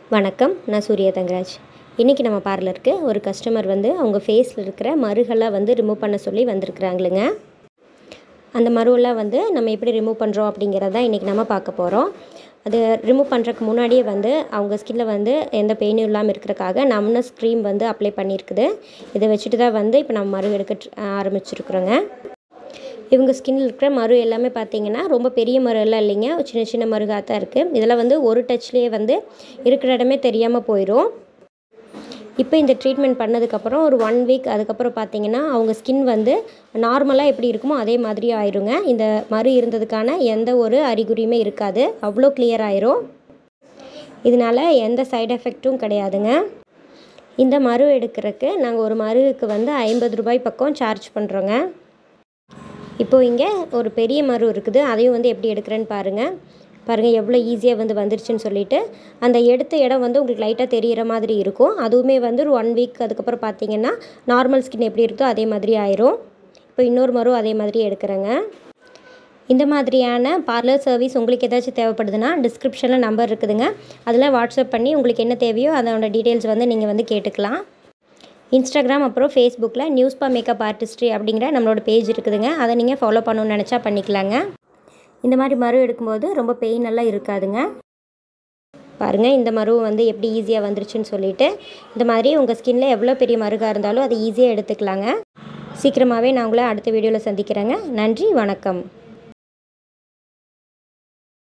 வணக்கம் நான் சூர்யா தங்கராஜ் இன்றைக்கி நம்ம பார்லருக்கு ஒரு கஸ்டமர் வந்து அவங்க ஃபேஸில் இருக்கிற மருகெல்லாம் வந்து ரிமூவ் பண்ண சொல்லி வந்திருக்குறாங்களுங்க அந்த மருவெல்லாம் வந்து நம்ம எப்படி ரிமூவ் பண்ணுறோம் அப்படிங்கிறத இன்றைக்கி நம்ம பார்க்க போகிறோம் அது ரிமூவ் பண்ணுறதுக்கு முன்னாடியே வந்து அவங்க ஸ்கின்னில் வந்து எந்த பெயினும் இல்லாமல் இருக்கிறக்காக நம்னஸ் க்ரீம் வந்து அப்ளை பண்ணியிருக்குது இதை வச்சுட்டு தான் வந்து இப்போ நம்ம மரு எடுக்க ட்ர- ஆரம்பிச்சிருக்குறோங்க இவங்க ஸ்கின்னில் இருக்கிற மரு எல்லாமே பார்த்தீங்கன்னா ரொம்ப பெரிய மரு எல்லாம் இல்லைங்க சின்ன சின்ன மருகாக தான் இருக்குது இதெல்லாம் வந்து ஒரு டச்லேயே வந்து இருக்கிற இடமே தெரியாமல் போயிடும் இப்போ இந்த ட்ரீட்மெண்ட் பண்ணதுக்கப்புறம் ஒரு ஒன் வீக் அதுக்கப்புறம் பார்த்தீங்கன்னா அவங்க ஸ்கின் வந்து நார்மலாக எப்படி இருக்குமோ அதே மாதிரி ஆயிருங்க இந்த மரு இருந்ததுக்கான எந்த ஒரு அறிகுறியுமே இருக்காது அவ்வளோ clear ஆயிரும் இதனால் எந்த சைடு எஃபெக்ட்டும் கிடையாதுங்க இந்த மரு எடுக்கிறதுக்கு நாங்கள் ஒரு மருவுக்கு வந்து ஐம்பது ரூபாய் பக்கம் சார்ஜ் பண்ணுறோங்க இப்போ இங்கே ஒரு பெரிய மரம் இருக்குது அதையும் வந்து எப்படி எடுக்கிறேன்னு பாருங்கள் பாருங்கள் எவ்வளோ ஈஸியாக வந்து வந்துருச்சுன்னு சொல்லிட்டு அந்த எடுத்த இடம் வந்து உங்களுக்கு லைட்டாக தெரிகிற மாதிரி இருக்கும் அதுவுமே வந்து ஒரு ஒன் வீக் அதுக்கப்புறம் பார்த்தீங்கன்னா நார்மல் ஸ்கின் எப்படி இருக்கோ அதே மாதிரி ஆயிரும் இப்போ இன்னொரு மரம் அதே மாதிரி எடுக்கிறேங்க இந்த மாதிரியான பார்லர் சர்வீஸ் உங்களுக்கு ஏதாச்சும் தேவைப்படுதுன்னா டிஸ்கிரிப்ஷனில் நம்பர் இருக்குதுங்க அதில் வாட்ஸ்அப் பண்ணி உங்களுக்கு என்ன தேவையோ அதோட டீட்டெயில்ஸ் வந்து நீங்கள் வந்து கேட்டுக்கலாம் இன்ஸ்டாகிராம் அப்புறம் ஃபேஸ்புக்கில் நியூஸ் பா மேக்கப் ஆர்டிஸ்ட்ரி அப்படிங்கிற நம்மளோட பேஜ் இருக்குதுங்க அதை நீங்கள் ஃபாலோ பண்ணணும்னு நினச்சா பண்ணிக்கலாங்க இந்த மாதிரி மரு எடுக்கும்போது ரொம்ப பெயின் எல்லாம் இருக்காதுங்க பாருங்கள் இந்த மரு வந்து எப்படி ஈஸியாக வந்துருச்சுன்னு சொல்லிட்டு இந்த மாதிரி உங்கள் ஸ்கின்ல எவ்வளோ பெரிய மருகாக இருந்தாலும் அதை ஈஸியாக எடுத்துக்கலாங்க சீக்கிரமாகவே நான் உங்களை அடுத்த வீடியோவில் சந்திக்கிறேங்க நன்றி வணக்கம்